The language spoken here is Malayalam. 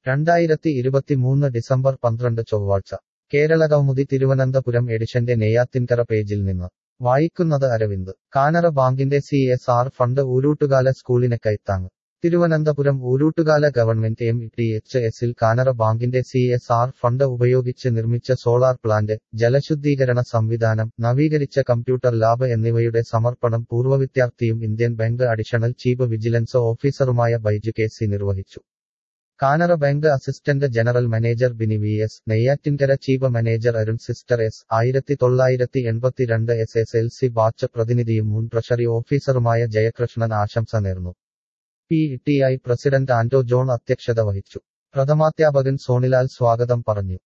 രണ്ടായിരത്തി ഇരുപത്തിമൂന്ന് ഡിസംബർ പന്ത്രണ്ട് ചൊവ്വാഴ്ച കേരളകൗമുദി തിരുവനന്തപുരം എഡിഷന്റെ നെയ്യാത്തിൻകര പേജിൽ നിന്ന് വായിക്കുന്നത് അരവിന്ദ് കാനറ ബാങ്കിന്റെ C S R fund Oorootukala സ്കൂളിന് കൈത്താങ് Thiruvananthapuram Oorootukala government M T H എസിൽ കാനറ ബാങ്കിന്റെ സി എസ് ആർ ഫണ്ട് ഉപയോഗിച്ച് നിർമ്മിച്ച സോളാർ പ്ലാന്റ് ജലശുദ്ധീകരണ സംവിധാനം നവീകരിച്ച കമ്പ്യൂട്ടർ ലാബ് എന്നിവയുടെ സമർപ്പണം പൂർവ്വ വിദ്യാർത്ഥിയും Indian bank additional chief vigilance ഓഫീസറുമായ ബൈജു കെ സി നിർവഹിച്ചു Canara bank assistant general manager Bini V S Neyyattinkara chief manager Arun sister S ആയിരത്തി തൊള്ളായിരത്തി എൺപത്തിരണ്ട് S S L C batch പ്രതിനിധിയും മുൻ ട്രഷറി ഓഫീസറുമായ ജയകൃഷ്ണൻ ആശംസ നേർന്നു P T I president Anto John അധ്യക്ഷത വഹിച്ചു പ്രഥമാധ്യാപകൻ സോണിലാൽ സ്വാഗതം പറഞ്ഞു